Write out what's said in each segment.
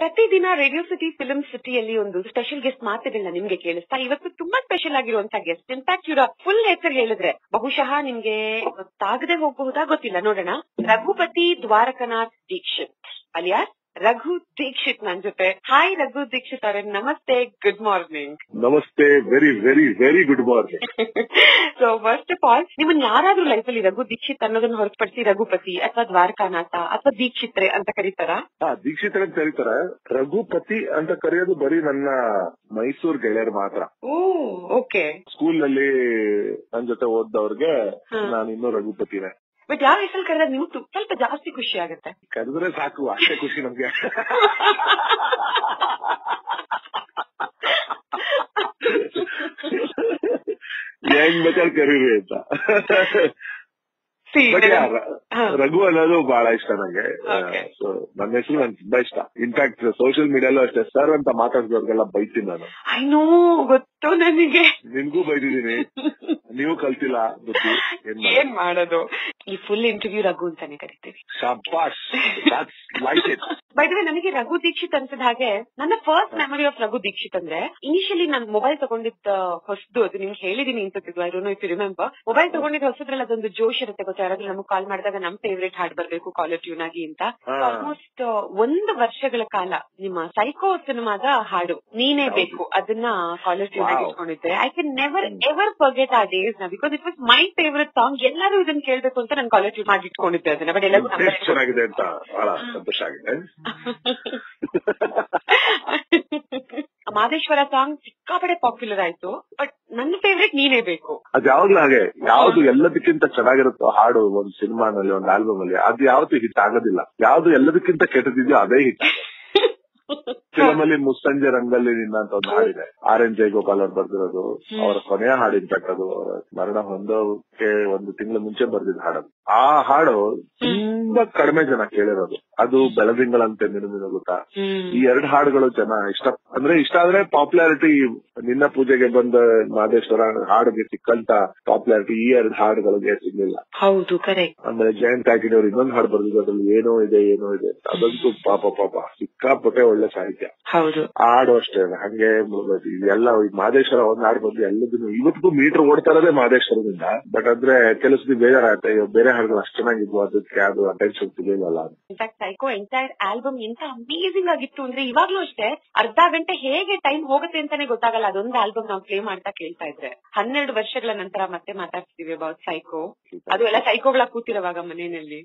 ಪ್ರತಿದಿನ radio city film ಸಿಟಿಯಲ್ಲಿ ಒಂದು ಸ್ಪೆಷಲ್ ಗೆಸ್ಟ್ ಮಾತುಗಳನ್ನ ನಿಮ್ಗೆ ಕೇಳಿಸ್ತಾ ಇವತ್ತು ತುಂಬಾ ಸ್ಪೆಷಲ್ ಆಗಿರುವಂತ ಗೆಸ್ಟ್ ಇನ್ಫ್ಯಾಕ್ಟ್ ಇವರ ಫುಲ್ ಹೆಸರು ಹೇಳಿದ್ರೆ ಬಹುಶಃ ನಿಮ್ಗೆ ಗೊತ್ತಾಗದೆ ಹೋಗಬಹುದಾ ಗೊತ್ತಿಲ್ಲ ನೋಡೋಣ ರಘುಪತಿ ದ್ವಾರಕನಾಥ್ ದೀಕ್ಷಿತ್ ಅಲಿಯಾಸ್ ರಘು ದೀಕ್ಷಿತ್ ನನ್ ಜೊತೆ ಹಾಯ್ ರಘು ದೀಕ್ಷಿತ್ ಅವರೇ ನಮಸ್ತೆ ಗುಡ್ ಮಾರ್ನಿಂಗ್ ನಮಸ್ತೆ very very very good morning so first of all ನಿಮ್ಮನ್ನ ಯಾರಾದ್ರೂ ಲೈಫ್ ಅಲ್ಲಿ ರಘು ದೀಕ್ಷಿತ್ ಅನ್ನೋದನ್ನ ಹೊರತುಪಡಿಸಿ ರಘುಪತಿ ಅಥವಾ ದ್ವಾರಕಾನಾಥ ಅಥವಾ ದೀಕ್ಷಿತ್ರೆ ಅಂತ ಕರೀತಾರ ಹಾ ದೀಕ್ಷಿತರ ಅಂತ ಕರೀತಾರೆ ರಘುಪತಿ ಅಂತ ಕರೆಯೋದು ಬರೀ ನನ್ನ ಮೈಸೂರ್ ಗೆಳೆಯರು ಮಾತ್ರ ಓ ಓಕೆ ಸ್ಕೂಲ್ ನಲ್ಲಿ ನನ್ ಜೊತೆ ಓದ್ದವ್ರಿಗೆ ಹಾ. ನಾನು ಇನ್ನೂ ರಘುಪತಿನೇ ಬಟ್ ಯಾವ ಹೆಸರು ಕರೆದಾಗ ನಿಮ್ಗೆ ತು- ಸ್ವಲ್ಪ ಜಾಸ್ತಿ ಖುಷಿ ಆಗುತ್ತೆ ಕರೆದ್ರೆ ಸಾಕು ಅಷ್ಟೇ ಖುಷಿ ನಮ್ಗೆ ಹೆಂಗ್ ಬೇಕಾದ್ರೆ ಕರೀರಿ ಅಂತ See, But ನನಗೆ- yeah, ರ- ಹಾ. ರಘು ಅನ್ನೋದು ಬಹಳ ಇಷ್ಟ ನಂಗೆ Okay. ಸೊ ನನ್ನ ಹೆಸರು ನನ್ಗೆ ತುಂಬಾ ಇಷ್ಟ ಇನ್ಫ್ಯಾಕ್ಟ್ ಸೋಷಿಯಲ್ ಮೀಡಿಯಲ್ಲೂ ಅಷ್ಟೇ ಸರ್ ಅಂತ ಮಾತಾಡ್ದವ್ರಿಗೆಲ್ಲ ಬೈತೀನಿ ನಾನು ಐ ನೋ ಗೊತ್ತು ನನಗೆ ನಿನ್ಗೂ ಬೈದಿದ್ದೀನಿ ನೀವು ಕಲ್ತಿಲ್ಲ ಬುದ್ಧಿ ಏನ್ ಮಾಡೋದು? ಏನ್ ಮಾಡೋದು ಈ ಫುಲ್ ಇಂಟರ್ವ್ಯೂ ರಘು ಅಂತಾನೆ ಕರಿತೀವಿ ಶಬ್ಬಾಷ್ like it by the way ನನಗೆ ರಘು ದೀಕ್ಷಿತ್ ಅನ್ಸಿದ ಹಾಗೆ ನನ್ನ first memory of Raghu Dixit ಅಂದ್ರೆ ಇನಿಷಿಯಲಿ ನಾನು ಮೊಬೈಲ್ ತಗೊಂಡಿದ್ದ ಹೊಸದು ಅದು ನಿಮ್ಗೆ ಹೇಳಿದೀನಿ ಅನ್ಸುತ್ತಿದ್ದು I don't if you remember mobile ತಗೊಂಡಿದ್ದ ಹೊಸದ್ರಲ್ಲಿ ಅದೊಂದು ಜೋಶ್ ಇರುತ್ತೆ ಗೊತ್ತಾ ಯಾರಾದ್ರೂ ನಮ್ಗೆ ಕಾಲ್ ಮಾಡಿದಾಗ ನಮ್ ಫೇವ್ರೇಟ್ ಹಾಡ್ ಬರ್ಬೇಕು ಕಾಲರ್ ಟ್ಯೂನ್ ಆಗಿ ಅಂತ ಹಾ. ಆಲ್ಮೋಸ್ಟ್ ಒಂದು ವರ್ಷಗಳ ಕಾಲ ನಿಮ್ಮ ಸೈಕೋ ಸಿನಿಮಾದ ಹಾಡು ನೀನೇ ಬೇಕು ಅದನ್ನ ಕಾಲರ್ ಟ್ಯೂನ್ ಆಗಿ Wow. ಇಟ್ಕೊಂಡಿದ್ದೆ I can never ever forget ಆ ಡೇಸ್ ನ because it was my favourite song ಎಲ್ಲರೂ ಇದನ್ನ ಕೇಳ್ಬೇಕು ಅಂತ ನಾನು ಕಾಲರ್ ಟ್ಯೂನ್ ಮಾಡಿ ಇಟ್ಕೊಂಡಿದ್ದೆ ಅದನ್ನ ಬಟ್ ಎಲ್ಲರೂ number ಟೇಸ್ಟ್ ಚೆನ್ನಾಗಿದೆ ಅಂತ ಬಹಳ ಸಂತೋಷ ಆಗಿದೆ ಮಾದೇಶ್ವರ ಸಾಂಗ್ ಸಿಕ್ಕಾಪಡೆ ಪಾಪ್ಯುಲರ್ ಆಯ್ತು ಬಟ್ ನನ್ನ ಫೇವ್ರೆಟ್ ನೀನೇ ಬೇಕು ಅದ್ ಯಾವಾಗ್ಲೂ ಹಾಗೆ ಯಾವ್ದು ಎಲ್ಲದಕ್ಕಿಂತ ಚೆನ್ನಾಗಿರುತ್ತೋ ಹಾಡು ಒಂದ್ ಸಿನಿಮಾನಲ್ಲಿ ಒಂದ್ ಆಲ್ಬಮ್ ಅಲ್ಲಿ ಅದು ಯಾವತ್ತೂ ಹಿಟ್ ಆಗೋದಿಲ್ಲ ಯಾವ್ದು ಎಲ್ಲದಕ್ಕಿಂತ ಕೆಟ್ಟದಿದೆಯೋ ಅದೇ ಹಿಟ್ ಫಿಲಮ್ ಅಲ್ಲಿ ಮುಸ್ಸಂಜೆ ರಂಗಲ್ಲಿ ನಿನ್ನ ಅಂತ ಒಂದು ಹಾಡಿದೆ ಆರ್ ಎನ್ ಜಯಗೋಪಾಲ್ ಅವ್ರು ಬರ್ದಿರೋದು ಅವರ ಕೊನೆಯ ಹಾಡು ಇನ್ಫ್ಯಾಕ್ಟ್ ಅದು ಅವರ ಮರಣ ಹೊಂದೋಕೆ ಒಂದು ತಿಂಗಳ ಮುಂಚೆ ಬರ್ದಿದ್ದ ಹಾಡು ಆ ಹಾಡು ತುಂಬಾ ಕಡಿಮೆ ಜನ ಕೇಳಿರೋದು ಅದು ಬೆಳದಿಂಗಳಂತೆ ಮಿನುಮಿನು ಗೊತ್ತಾ ಈ ಎರಡ್ ಹಾಡುಗಳು ಜನ ಇಷ್ಟ ಅಂದ್ರೆ ಇಷ್ಟ ಆದ್ರೆ ಪಾಪ್ಯುಲಾರಿಟಿ ನಿನ್ನ ಪೂಜೆಗೆ ಬಂದ ಮಾದೇಶ್ವರ ಹಾಡಿಗೆ ಸಿಕ್ಕಂತ ಪಾಪ್ಯುಲಾರಿಟಿ ಈ ಎರಡ್ ಹಾಡುಗಳಿಗೆ ಸಿಗ್ಲಿಲ್ಲ ಹೌದು ಕರೆಕ್ಟ್ ಆಮೇಲೆ ಜಯಂತ್ ಕಾಕಿನಿ ಅವ್ರು ಇನ್ನೊಂದು ಹಾಡು ಬರ್ದಿದ್ದು ಅದ್ರಲ್ಲಿ ಏನೋ ಇದೆ ಏನೋ ಇದೆ ಅಂತ. ಅದಂತೂ ಪಾಪ ಪಾಪ ಸಿಕ್ಕಾಪಟ್ಟೆ ಒಳ್ಳೆ ಸಾಹಿತ್ಯ ಹೌದು ಆ ಹಾಡು ಅಷ್ಟೇ ಹಂಗೆ ಮುಗ್ದೋಯ್ತು. ಇದೆಲ್ಲ ಈ ಮಾದೇಶ್ವರ ಒಂದ್ ಹಾಡು ಬಂದು ಎಲ್ಲದನ್ನು ಇವತ್ತಿಗೂ ಮೀಟರ್ ಓಡ್ತಾ ಇರೋದೇ ಮಾದೇಶ್ವರದಿಂದ ಬಟ್ ಅಂದ್ರೆ ಕೆಲಸದ ಬೇಜಾರಾಗುತ್ತೆ ಅಯ್ಯೋ ಬೇರೆ ಹಾಡುಗಳು ಅಷ್ಟು ಚೆನ್ನಾಗಿದ್ವು ಅದಕ್ಕೆ ಅದು ಅಟೆನ್ಷನ್ ಸಿಗಲಿಲ್ಲ ಅಂತ ಇನ್ಫ್ಯಾಕ್ಟ್ ಸೈಕೋ ಎಂಟೈರ್ ಆಲ್ಬಮ್ ಎಂತ ಅಮೇಸಿಂಗ್ ಆಗಿತ್ತು ಅಂದ್ರೆ ಇವಾಗ್ಲೂ ಅಷ್ಟೇ ಅರ್ಧ ಗಂಟೆ ಹೇಗೆ ಟೈಮ್ ಹೋಗುತ್ತೆ ಅಂತಾನೆ ಗೊತ್ತಾಗಲ್ಲ ಅದೊಂದು ಆಲ್ಬಮ್ ನಾವು ಪ್ಲೇ ಮಾಡ್ತಾ ಕೇಳ್ತಾ ಇದ್ರೆ ಹನ್ನೆರಡು ವರ್ಷಗಳ ನಂತರ ಮತ್ತೆ ಮಾತಾಡ್ತೀವಿ ಅಬೌಟ್ ಸೈಕೋ ಅದು ಎಲ್ಲ ಸೈಕೋಗಳ ಕೂತಿರುವಾಗ ಮನೆಯಲ್ಲಿ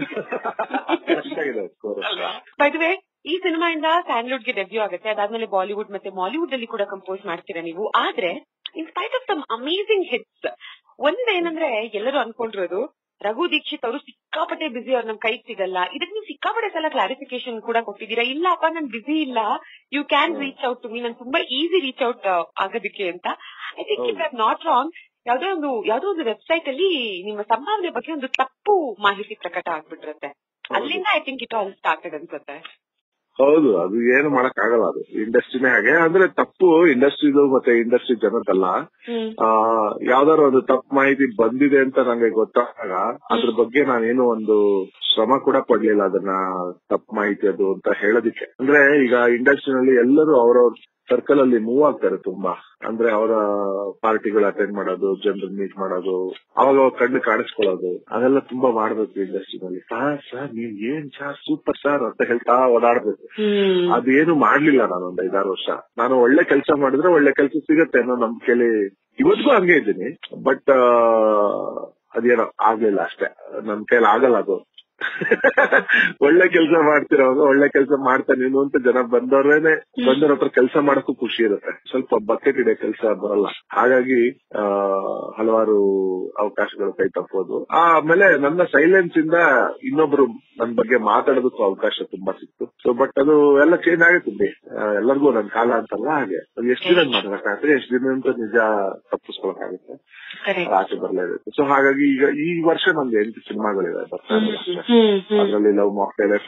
ಚೆನ್ನಾಗಿದೆ score. ಬೈ ದ ವೇ ಈ ಸಿನಿಮಾಯಿಂದ ಸ್ಯಾಂಡ್ಲ್ವುಡ್ ಗೆ ಡೆಬ್ಯೂ ಆಗುತ್ತೆ ಅದಾದ್ಮೇಲೆ ಬಾಲಿವುಡ್ ಮತ್ತೆ ಮಾಲಿವುಡ್ ಅಲ್ಲಿ ಕೂಡ ಕಂಪೋಸ್ ಮಾಡ್ತೀರಾ ನೀವು ಆದ್ರೆ in spite of some amazing hits ಒಂದೇನಂದ್ರೆ ಎಲ್ಲರೂ ಅನ್ಕೊಂಡಿರೋದು ರಘು ದೀಕ್ಷಿತ್ ಅವರು ಸಿಕ್ಕಾಪಟ್ಟೆ ಬಿಸಿ ಅವ್ರು ನಮ್ ಕೈಗೆ ಸಿಗಲ್ಲ ಇದಕ್ಕೆ ನೀವು ಸಿಕ್ಕಾಪಟ್ಟೆ ಸಲ ಕ್ಲಾರಿಫಿಕೇಶನ್ ಕೂಡ ಕೊಟ್ಟಿದ್ದೀರಾ ಇಲ್ಲಪ್ಪ ನಾನ್ ಬಿಸಿ ಇಲ್ಲ you can reach out to me ನಾನು ತುಂಬಾ ಈಸಿ ರೀಚ್ ಔಟ್ ಆಗೋದಕ್ಕೆ ಅಂತ I think if are not wrong ಯಾವ್ದೋ ಒಂದು ಯಾವ್ದೋ ಒಂದು ವೆಬ್ಸೈಟ್ ಅಲ್ಲಿ ನಿಮ್ಮ ಸಂಭಾವನೆ ಬಗ್ಗೆ ಒಂದು ತಪ್ಪು ಮಾಹಿತಿ ಪ್ರಕಟ ಆಗ್ಬಿಟ್ಟಿರುತ್ತೆ ಅಲ್ಲಿಂದ I think it all started ಅನ್ಸುತ್ತೆ ಹೌದು ಅದು ಏನು ಮಾಡಕ್ ಆಗಲ್ಲ ಅದು ಇಂಡಸ್ಟ್ರಿನೇ ಹಾಗೆ ಅಂದ್ರೆ ತಪ್ಪು ಇಂಡಸ್ಟ್ರಿದು ಮತ್ತೆ ಇಂಡಸ್ಟ್ರಿ ಜನದ್ದಲ್ಲ ಹ್ಮ್ ಆ ಯಾವ್ದಾದ್ರು ಒಂದು ತಪ್ಪು ಮಾಹಿತಿ ಬಂದಿದೆ ಅಂತ ನಂಗೆ ಗೊತ್ತಾಗ ಅದ್ರ ಬಗ್ಗೆ ನಾನೇನು ಒಂದು ಶ್ರಮ ಕೂಡ ಪಡ್ಲಿಲ್ಲ ಅದನ್ನ ತಪ್ಪು ಮಾಹಿತಿ ಅದು ಅಂತ ಹೇಳೋದಿಕ್ಕೆ ಅಂದ್ರೆ ಈಗ ಇಂಡಸ್ಟ್ರಿನಲ್ಲಿ ಎಲ್ಲರೂ ಅವ್ರವ್ರ ಸರ್ಕಲ್ ಅಲ್ಲಿ ಮೂವ್ ಆಗ್ತಾರೆ ತುಂಬಾ ಅಂದ್ರೆ ಅವರ ಪಾರ್ಟಿಗಳು ಅಟೆಂಡ್ ಮಾಡೋದು ಜನರನ್ನ ಮೀಟ್ ಮಾಡೋದು ಅವಾಗ ಅವಾಗ ಕಣ್ಣು ಕಾಣಿಸ್ಕೊಳ್ಳೋದು ಅದೆಲ್ಲ ತುಂಬಾ ಮಾಡ್ಬೇಕು ಇಂಡಸ್ಟ್ರಿನಲ್ಲಿ ಸರ್ ಸರ್ ನೀವ್ ಏನ್ ಸರ್ ಸೂಪರ್ ಸರ್ ಅಂತ ಹೇಳ್ತಾ ಓಡಾಡ್ಬೇಕು ಹ್ಮ್ ಅದೇನು ಮಾಡ್ಲಿಲ್ಲ ನಾನು ಒಂದ್ ಐದಾರು ವರ್ಷ ನಾನು ಒಳ್ಳೆ ಕೆಲಸ ಮಾಡಿದ್ರೆ ಒಳ್ಳೆ ಕೆಲಸ ಸಿಗತ್ತೆ ಅನ್ನೋ ನಂಬಿಕೆಲಿ ಇವತ್ತಿಗೂ ಹಂಗೆ ಇದ್ದೀನಿ ಬಟ್ ಅದೇನೋ ಆಗ್ಲಿಲ್ಲ ಅಷ್ಟೇ ನನ್ ಕೈಲಿ ಆಗಲ್ಲ ಅದು ಒಳ್ಳೆ ಕೆಲಸ ಮಾಡ್ತಿರೋವಾಗ ಒಳ್ಳೆ ಕೆಲಸ ಮಾಡ್ತಾ ನೀನು ಅಂತ ಜನ ಬಂದವ್ರೇನೆ ಬಂದವ್ರ ಹತ್ರ ಕೆಲಸ ಮಾಡಕ್ಕೂ ಖುಷಿ ಇರುತ್ತೆ ಸ್ವಲ್ಪ ಬಕೆಟ್ ಇದೆ ಕೆಲಸ ಬರಲ್ಲ ಹಾಗಾಗಿ ಆ ಹಲವಾರು ಅವಕಾಶಗಳು ಕೈ ತಪ್ಪೋದು ಆಮೇಲೆ ನನ್ನ ಸೈಲೆನ್ಸ್ ಇಂದ ಇನ್ನೊಬ್ರು ನನ್ ಬಗ್ಗೆ ಮಾತಾಡೋದಕ್ಕೂ ಅವಕಾಶ ತುಂಬಾ ಸಿಕ್ತು ಸೊ ಬಟ್ ಅದು ಎಲ್ಲ ಚೇಂಜ್ ಆಗುತ್ತೆ ಬಿಡಿ ಆ, ಎಲ್ಲರಿಗೂ ನನ್ ಕಾಲ ಅಂತಲ್ಲ ಹಾಗೆ ಅದು ಎಷ್ಟು ದಿನ ಮಾತಾಡಕ್ಕಾಗುತ್ತೆ ಎಷ್ಟು ದಿನ ಅಂತ ನಿಜ ತಪ್ಪಿಸ್ಕೊಳಕ್ಕಾಗುತ್ತೆ ಕರೆಕ್ಟ್ ಆಚೆ ಬರಲೇಬೇಕು ಸೊ ಹಾಗಾಗಿ ಈಗ ಈ ವರ್ಷ ನಮ್ದು ಎಂಟು ಸಿನಿಮಾಗಳಿವೆ ಬರ್ತಾ ಇದೆ ಅಷ್ಟೇ. ಹ್ಮ್ ಹ್ಮ್ ಅದ್ರಲ್ಲಿ ಲವ್ ಮಾಕ್ಟೇಲೆ ಫಸ್ಟ್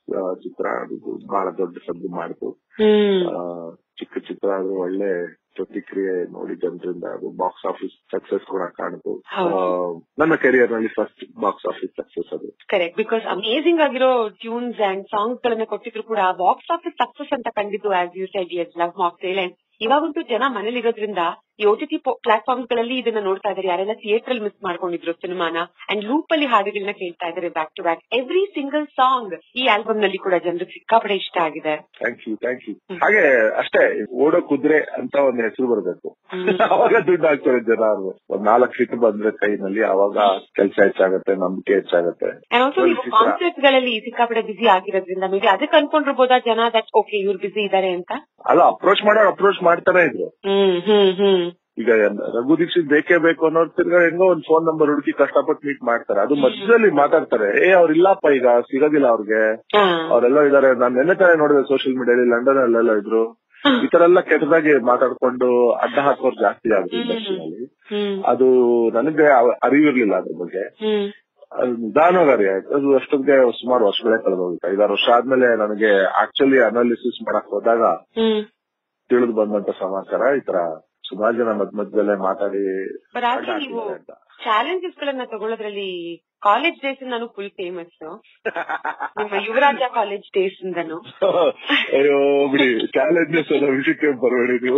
ಆ, ಚಿತ್ರ ಅದು ಬಹಳ ದೊಡ್ಡ ಸದ್ದು ಮಾಡಿತು ಹ್ಮ್ ಆ, ಚಿಕ್ಕ ಚಿತ್ರ ಆದ್ರೂ ಒಳ್ಳೆ ಪ್ರತಿಕ್ರಿಯೆ ನೋಡಿ ಜನರಿಂದ ಅದು ಬಾಕ್ಸ್ ಆಫೀಸ್ ಸಕ್ಸಸ್ ಕೂಡ ಕಾಣಿತು ಹೌದು. ಆ, ನನ್ನ ಕೆರಿಯರ್ ನಲ್ಲಿ ಫಸ್ಟ್ ಬಾಕ್ಸ್ ಆಫೀಸ್ ಸಕ್ಸಸ್ ಅದು ಕರೆಕ್ಟ್ ಬಿಕಾಸ್ ಅಮೇಸಿಂಗ್ ಆಗಿರೋ ಟ್ಯೂನ್ಸ್ ಅಂಡ್ ಸಾಂಗ್ಸ್ ಗಳನ್ನ ಕೊಟ್ಟಿದ್ರು ಕೂಡ ಬಾಕ್ಸ್ ಆಫೀಸ್ ಸಕ್ಸಸ್ ಅಂತ ಕಂಡಿದ್ದು as you said yes Love Mocktail and ಇವಾಗಂತೂ ಜನ ಮನೇಲಿರೋದ್ರಿಂದ ಈ ಓ ಟಿ ಟಿ ಪ್ಲಾಟ್ಫಾರ್ಮ್ಸ್ ಗಳಲ್ಲಿ ಇದನ್ನ ನೋಡ್ತಾ ಇದಾರೆ ಯಾರೆಲ್ಲ ಥಿಯೇಟರ್ ಅಲ್ಲಿ ಮಿಸ್ ಮಾಡ್ಕೊಂಡಿದ್ರು ಸಿನಿಮಾನ ಅಂಡ್ ಲೂಪ್ ಅಲ್ಲಿ ಹಾಡುಗಳನ್ನ ಕೇಳ್ತಾ ಇದಾರೆ back to back every single song ಈ ಆಲ್ಬಮ್ ನಲ್ಲಿ ಕೂಡ ಜನರಿಗೆ ಸಿಕ್ಕಾಪಡೆ ಇಷ್ಟ ಆಗಿದೆ ಥ್ಯಾಂಕ್ ಯು ಥ್ಯಾಂಕ್ ಯು ಹಾಗೆ ಅಷ್ಟೇ ಓಡೋ ಕುದುರೆ ಅಂತ ಒಂದು ಹೆಸರು ಬರಬೇಕು ಅವಾಗ ದುಡ್ಡು ಹಾಕ್ತಾರೆ ಜನ ಅವ್ರು. ಒಂದ್ ನಾಲ್ಕು ಹಿಟ್ ಬಂದ್ರೆ ಕೈನಲ್ಲಿ ಅವಾಗ ಕೆಲಸ ಹೆಚ್ಚಾಗತ್ತೆ ನಂಬಿಕೆ ಹೆಚ್ಚಾಗತ್ತೆ ಅಂಡ್ ಆಲ್ಸೋ ನೀವು ಚಿತ್ರ. ಕಾನ್ಸರ್ಟ್ ಗಳಲ್ಲಿ ಸಿಕ್ಕಾಪಡೆ ಬಿಸಿ ಆಗಿರೋದ್ರಿಂದ ಮೇ ಬಿ ಅದಕ್ಕೆ ಅನ್ಕೊಂಡಿರ್ಬೋದಾ ಜನ ದಟ್ ಓಕೆ ಇವ್ರು ಬಿಸಿ ಇದಾರೆ ಅಂತ ಅಲ್ಲ ಅಪ್ರೋಚ್ ಮಾಡೋ ಅಪ್ರೋಚ್ ಮಾಡ್ತಾನೆ ಇದ್ರು ಹ್ಮ್ ಹ್ಮ್ ಹ್ಮ್ ಈಗ ರಘು ದೀಕ್ಷಿತ್ ಬೇಕೇ ಬೇಕು ಅನ್ನೋರು ತಿರ್ಗಾ ಹೆಂಗೋ ಒಂದ್ ಫೋನ್ ನಂಬರ್ ಹುಡುಕಿ ಕಷ್ಟಪಟ್ಟು ಮೀಟ್ ಮಾಡ್ತಾರೆ ಅದು ಮಧ್ಯದಲ್ಲಿ ಮಾತಾಡ್ತಾರೆ ಏ ಅವ್ರು ಇಲ್ಲಪ್ಪ ಈಗ ಸಿಗೋದಿಲ್ಲ ಅವ್ರಿಗೆ ಹಾ. ಅವರೆಲ್ಲ ಇದಾರೆ ನಾನ್ ನೆನ್ನೆ ತಾನೇ ನೋಡಿದೆ ಸೋಷಿಯಲ್ ಮೀಡಿಯಾದಲ್ಲಿ ಲಂಡನ್ ಅಲ್ಲೆಲ್ಲ ಇದ್ರು ಈ ತರ ಎಲ್ಲ ಕೆಟ್ಟದಾಗಿ ಮಾತಾಡ್ಕೊಂಡು ಅಡ್ಡ ಹಾಕೋರು ಜಾಸ್ತಿ ಆಗುತ್ತೆ ಇಂಡಸ್ಟ್ರಿನಲ್ಲಿ ಹ್ಮ್ ಅದು ನನಗೆ ಅವ- ಅರಿವಿರ್ಲಿಲ್ಲ ಅದ್ರ ಬಗ್ಗೆ ಹ್ಮ್ ಅದು ನಿಧಾನವಾಗಿ ಅರಿಯಾಯ್ತು ಅದು ಅಷ್ಟೊತ್ತಿಗೆ ಸುಮಾರು ವರ್ಷಗಳೇ ಕಳೆದೋಗಿತ್ತು ಐದಾರು ವರ್ಷ ಆದ್ಮೇಲೆ ನನಗೆ ಆಕ್ಚುಲಿ ಅನಾಲಿಸಿಸ್ ಮಾಡಕ್ ಹೋದಾಗ ಹ್ಮ್ ತಿಳಿದು ಬಂದಂತ ಸಮಾಚಾರ ಈ ತರ ಸುಮಾರು ಜನ ಮಧ್ಯ ಮಧ್ಯದಲ್ಲೇ ಮಾತಾಡಿ ಬಟ್ ಆದ್ರೆ ಅಡ್ಡ ನೀವು ಹಾಕಿದ್ದಾರೆ ಅಂತ. ಚಾಲೆಂಜಸ್ ಗಳನ್ನ ತಗೊಳ್ಳೋದ್ರಲ್ಲಿ ಕಾಲೇಜ್ ಡೇಸ್ ನಾನು ಫುಲ್ ಫೇಮಸ್ ನಿಮ್ಮ ಯುವರಾಜ ಕಾಲೇಜ್ ಡೇಸ್ ಇಂದನು ಅಯ್ಯೋ ಬಿಡಿ ಚಾಲೆಂಜಸ್ ಅನ್ನೋ ವಿಷಯಕ್ಕೆ ಬರಬೇಡಿ ನೀವು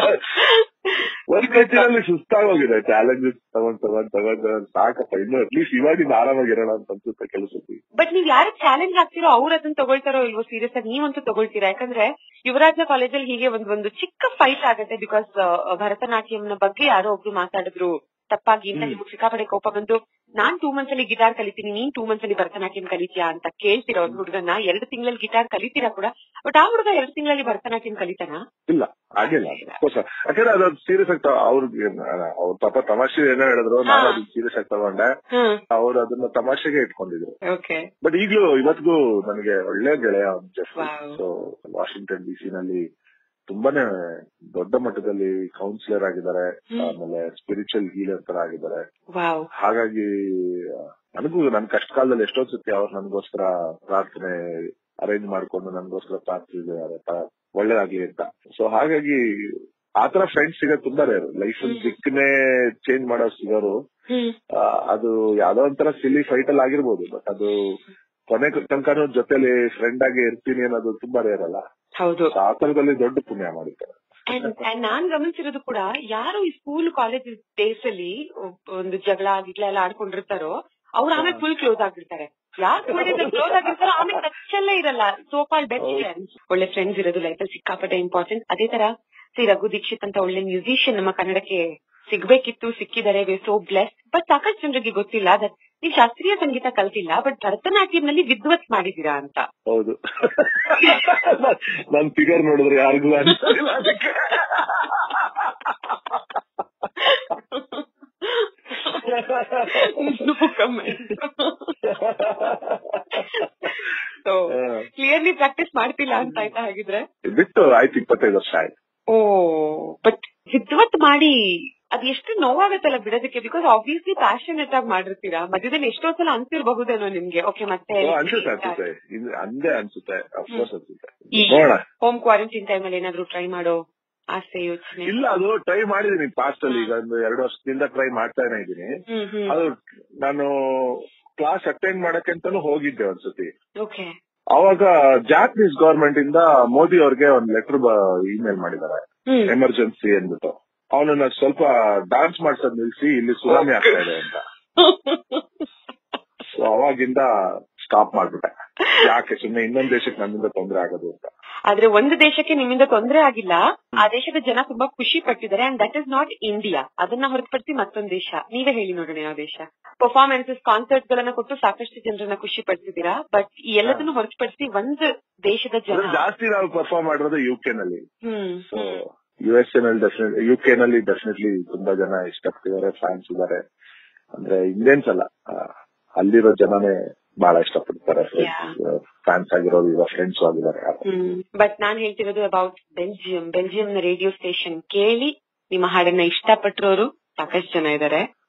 ಒಂದ್ ಕಟ್ಟಿನಲ್ಲಿ ಸುಸ್ತಾಗೋಗಿದೆ ಚಾಲೆಂಜಸ್ ತಗೊಂಡ್ ತಗೊಂಡ್ ತಗೊಂಡ್ ತಗೊಂಡ್ ಸಾಕಪ್ಪ ಇನ್ನು ಅಟ್ಲೀಸ್ಟ್ ಇವಾಗಿಂದ ಆರಾಮಾಗಿರೋಣ ಅಂತ ಅನ್ಸುತ್ತೆ ಕೆಲಸಕ್ಕೆ ಬಟ್ ನೀವ್ ಯಾರು ಚಾಲೆಂಜ್ ಹಾಕ್ತಿರೋ ಅವ್ರು ಅದನ್ನ ತಗೊಳ್ತಾರೋ ಇಲ್ವೋ ಸೀರಿಯಸ್ ಆಗಿ ನೀವಂತೂ ತಗೊಳ್ತೀರಾ ಯಾಕಂದ್ರೆ ಯುವರಾಜ ಕಾಲೇಜಲ್ಲಿ ಹೀಗೆ ಒಂದ್ ಒಂದು ಚಿಕ್ಕ ಫೈಟ್ ಆಗುತ್ತೆ ಬಿಕಾಸ್ ಭರತನಾಟ್ಯಂನ ಬಗ್ಗೆ ಯಾರೋ ಒಬ್ರು ಮಾತಾಡಿದ್ರು ತಪ್ಪಾಗಿ ಅಂತ ನಿಮ್ಗೆ ಸಿಕ್ಕಾಪಡೆ ಕೋಪ ಬಂದು ನಾನ್ ಟೂ ಮಂತ್ಸ್ ಅಲ್ಲಿ ಗಿಟಾರ್ ಕಲಿತೀನಿ ನೀನ್ ಟೂ ಮಂತ್ಸ್ ಅಲ್ಲಿ ಭರತನಾಟ್ಯಂ ಕಲಿತೀಯಾ ಅಂತ ಕೇಳ್ತಿರೋ ಅವ್ರ ಹುಡುಗನ್ನ ಎರಡು ತಿಂಗಳಲ್ಲಿ ಗಿಟಾರ್ ಕಲಿತೀರಾ ಕೂಡ ಬಟ್ ಆ ಹುಡುಗ ಎರಡು ತಿಂಗಳಲ್ಲಿ ಭರತನಾಟ್ಯಂ ಕಲಿತಾನ ಇಲ್ಲ ಆಗಿಲ್ಲ ಕೋಸ ಯಾಕಂದ್ರೆ ಅದು ಸೀರಿಯಸ್ ಆಗ್ತಾ ಅವ್ರಿಗೆ ಅವ್ರ ಪಾಪ ತಮಾಷೆ ಏನೋ ಹೇಳಿದ್ರು ನಾನು ಅದನ್ನ ಸೀರಿಯಸ್ ಆಗಿ ತಗೊಂಡೆ ಹ್ಮ್ ಅವ್ರು ಅದನ್ನ ತಮಾಷೆಗೆ ಇಟ್ಕೊಂಡಿದ್ರು ಓಕೆ ಬಟ್ ಈಗ್ಲೂ ಇವತ್ತಿಗೂ ನನಗೆ ಒಳ್ಳೆ ಗೆಳೆಯ Wow. So Washington D C ನಲ್ಲಿ ತುಂಬಾನೇ ದೊಡ್ಡ ಮಟ್ಟದಲ್ಲಿ ಕೌನ್ಸಿಲರ್ ಆಗಿದ್ದಾರೆ ಹ್ಮ್. ಆಮೇಲೆ ಸ್ಪಿರಿಚುವಲ್ ಹೀಲರ್ ತರ ಆಗಿದ್ದಾರೆ ವಾವ್ ಹಾಗಾಗಿ ಆ, ನನಗೂ ನನ್ ಕಷ್ಟ ಕಾಲದಲ್ಲಿ ಎಷ್ಟೋ ಸತಿ ಅವ್ರು ನನಗೋಸ್ಕರ ಪ್ರಾರ್ಥನೆ ಅರೇಂಜ್ ಮಾಡ್ಕೊಂಡು ನನಗೋಸ್ಕರ ಪ್ರಾರ್ಥಿಸಿದ್ದಾರೆ ಪ- ಒಳ್ಳೇದಾಗ್ಲಿ ಅಂತ ಸೊ ಹಾಗಾಗಿ ಆತರ ಫ್ರೆಂಡ್ಸ್ ಸಿಗೋದು ತುಂಬಾ ರೇರು ಲೈಫ್ ಹ್ಮ್. ದಿಕ್ಕನ್ನೇ ಚೇಂಜ್ ಮಾಡೋ ಸಿಗೋರು ಹ್ಮ್ ಆ, ಅದು ಯಾವ್ದೋ ಒಂಥರ ಸಿಲಿ ಫೈಟ್ ಅಲ್ಲಿ ಆಗಿರ್ಬೋದು ಬಟ್ ಅದು ಕೊನೆ ತನಕ ಜೊತೆಲಿ ಫ್ರೆಂಡ್ ಆಗಿ ಇರ್ತೀನಿ ಅನ್ನೋದು ತುಂಬಾ ರೇರ್ ಅಲ್ಲ ಹೌದು So ಆ ತರದಲ್ಲಿ ದೊಡ್ಡ ಪುಣ್ಯ ಮಾಡಿದ್ದಾರೆ ಅಂಡ್ ಅಂಡ್ ನಾನ್ ಗಮನಿಸಿರೋದು ಕೂಡ ಯಾರು ಈ ಸ್ಕೂಲ್ ಕಾಲೇಜ್ ಡೇಸ್ ಅಲ್ಲಿ ಒಬ್- ಒಂದು ಜಗಳ ಗಿಗ್ಲ ಎಲ್ಲ ಆಡ್ಕೊಂಡಿರ್ತಾರೋ ಅವ್ರು ಆಮೇಲೆ ಫುಲ್ ಕ್ಲೋಸ್ ಆಗಿರ್ತಾರೆ ಯಾರು ಕ್ಲೋಸ್ ಆಗಿರ್ತಾರೋ ಆಮೇಲೆ ಟಚ್ ಎಲ್ಲ ಇರಲ್ಲ ಸೋ ಕಾಲ್ ಬೆಸ್ಟ್ ಹೌದು. ಫ್ರೆಂಡ್ಸ್ ಒಳ್ಳೆ ಫ್ರೆಂಡ್ಸ್ ಇರೋದು ಲೈಫ್ ಅಲ್ಲಿ ಸಿಕ್ಕಾಪಟ್ಟೆ ಇಂಪಾರ್ಟೆಂಟ್ ಅದೇ ತರ ಶ್ರೀ ರಘು ದೀಕ್ಷಿತ್ ಅಂತ ಒಳ್ಳೆ ಮ್ಯೂಸಿಷಿಯನ್ ನಮ್ಮ ಕನ್ನಡಕ್ಕೆ ಸಿಗ್ಬೇಕಿತ್ತು ಸಿಕ್ಕಿದ್ದಾರೆ ವಿ ಸೋ ಬ್ಲೆಸ್ ಬಟ್ ಸಾಕಷ್ಟು ಜನರಿಗೆ ಗೊತ್ತಿಲ್ಲ ದಟ್ ನೀವು ಶಾಸ್ತ್ರೀಯ ಸಂಗೀತ ಕಲ್ತಿಲ್ಲ ಬಟ್ ಭರತನಾಟ್ಯಂನಲ್ಲಿ ವಿದ್ವತ್ ಮಾಡಿದೀರಾ ಅಂತ ಹೌದು ನನ್ ಫಿಗರ್ ನೋಡಿದ್ರೆ ಯಾರಿಗೂ ಅನ್ಸಲಿಲ್ಲ ಅದಕ್ಕೆ ಕ್ಲಿಯರ್ಲಿ ಪ್ರಾಕ್ಟೀಸ್ ಮಾಡ್ತಿಲ್ಲ ಅಂತ ಆಯ್ತಾ ಹಾಗಿದ್ರೆ ಬಿಟ್ಟು ಆಯ್ತು ಇಪ್ಪತ್ತೈದು ವರ್ಷ ಆಯ್ತು ಓ ಬಟ್ ವಿದ್ವತ್ ಮಾಡಿ ಅದ್ ಎಷ್ಟು ನೋವಾಗತ್ತಲ್ಲ ಬಿಡೋದಕ್ಕೆ ಬಿಕಾಸ್ ಆಬ್ವಿಯಸ್ಲಿ ಪ್ಯಾಷನೇಟ್ ಆಗಿ ಮಾಡಿರ್ತೀರಾ ಮಧ್ಯದಲ್ಲಿ ಎಷ್ಟೋ ಸಲ ಅನ್ಸಿರ್ಬಹುದೇನೋ ನಿಮ್ಗೆ ಓಕೆ ಮತ್ತೆ ಓ, ಅನ್ಸುತ್ತೆ ಅನ್ಸುತ್ತೆ ಇನ್- ಅಂದೇ ಅನ್ಸುತ್ತೆ ಅಫ್ಕೋರ್ಸ್ ಅನ್ಸುತ್ತೆ ಈ ನೋಡೋಣ ಹೋಮ್ ಕ್ವಾರಂಟೈನ್ ಟೈಮ್ ಅಲ್ಲಿ ಏನಾದ್ರು ಟ್ರೈ ಮಾಡೋ ಆಸೆ ಯೋಚನೆ ಇಲ್ಲ ಅದು ಟ್ರೈ ಮಾಡಿದೀನಿ ಪಾಸ್ಟ್ ಅಲ್ಲಿ ಈಗ ಒಂದು ಎರಡು ವರ್ಷದಿಂದ ಟ್ರೈ ಮಾಡ್ತಾನೆ ಇದ್ದೀನಿ ಹ್ಮ್ ಹ್ಮ್ ಅದು ನಾನು ಕ್ಲಾಸ್ ಅಟೆಂಡ್ ಮಾಡಕ್ಕೆ ಅಂತಾನು ಹೋಗಿದ್ದೆ ಒಂದ್ಸತಿ ಓಕೆ ಅವಾಗ ಜಾಪನೀಸ್ ಗವರ್ಮೆಂಟ್ ಇಂದ ಮೋದಿ ಅವ್ರಿಗೆ ಒಂದ್ ಲೆಟರ್ ಇಮೇಲ್ ಮಾಡಿದ್ದಾರೆ ಹ್ಮ್ ಎಮರ್ಜೆನ್ಸಿ ಅಂದ್ಬಿಟ್ಟು ಅವನನ್ನ ಸ್ವಲ್ಪ ಡಾನ್ಸ್ ಮಾಡ್ಸೋದ್ ನಿಲ್ಸಿ ಇಲ್ಲಿ ಸುನಾಮಿ ಆಗ್ತಾ ಇದೆ ಅಂತ ಸೊ ಅವಾಗಿಂದ ಸ್ಟಾಪ್ ಮಾಡ್ಬಿಟ್ಟೆ ಯಾಕೆ ಸುಮ್ನೆ ಇನ್ನೊಂದ್ ದೇಶಕ್ಕೆ ನನ್ನಿಂದ ತೊಂದರೆ ಆಗೋದು ಅಂತ ಆದ್ರೆ ಒಂದು ದೇಶಕ್ಕೆ ನಿಮ್ಮಿಂದ ತೊಂದರೆ ಆಗಿಲ್ಲ ಆ ದೇಶದ ಜನ ತುಂಬಾ ಖುಷಿ ಪಟ್ಟಿದ್ದಾರೆ and that is not India ಅದನ್ನ ಹೊರತುಪಡಿಸಿ ಮತ್ತೊಂದು ದೇಶ ನೀವೇ ಹೇಳಿ ನೋಡೋಣ ಯಾವ ದೇಶ ಪರ್ಫಾರ್ಮೆನ್ಸಸ್ ಕಾನ್ಸರ್ಟ್ ಗಳನ್ನ ಕೊಟ್ಟು ಸಾಕಷ್ಟು ಜನರನ್ನ ಖುಷಿ ಪಡಿಸಿದೀರಾ ಬಟ್ ಈ ಎಲ್ಲದನ್ನು ಹೊರತುಪಡಿಸಿ ಒಂದು ದೇಶದ ಜನ ಅದ್ರಲ್ಲಿ ಜಾಸ್ತಿ ನಾವು ಪರ್ಫಾರ್ಮ್ ಮಾಡಿರೋದು ಯು ಕೆ ನಲ್ಲಿ ಹ್ಮ್ ಸೊ ಯು ಎಸ್ ನಲ್ಲಿ ಡೆಫಿನೆಟ್ ಯು ಕೆ ನಲ್ಲಿ ಡೆಫಿನೆಟ್ಲಿ ತುಂಬಾ ಜನ ಇಷ್ಟಪಟ್ಟಿದ್ದಾರೆ ಫ್ಯಾನ್ಸ್ ಇದ್ದಾರೆ ಅಂದ್ರೆ ಇಂಡಿಯನ್ಸ್ ಅಲ್ಲ ಆ, ಅಲ್ಲಿರೋ ಜನನೇ ಬಹಳ ಇಷ್ಟಪಡ್ತಾರೆ ಫ್ಯಾನ್ಸ್ ಆಗಿರೋರು ಇವಾಗ ಫ್ರೆಂಡ್ಸ್ ಆಗಿದ್ದಾರೆ ಹ್ಮ್ ಬಟ್ ನಾನ್ ಹೇಳ್ತಿರೋದು ಅಬೌಟ್ ಬೆಲ್ಜಿಯಂ ಬೆಲ್ಜಿಯಂ ನ ರೇಡಿಯೋ ಸ್ಟೇಷನ್ ಕೇಳಿ ನಿಮ್ಮ ಹಾಡನ್ನ ಇಷ್ಟಪಟ್ಟಿರೋರು ಸಾಕಷ್ಟು ಜನ ಇದ್ದಾರೆ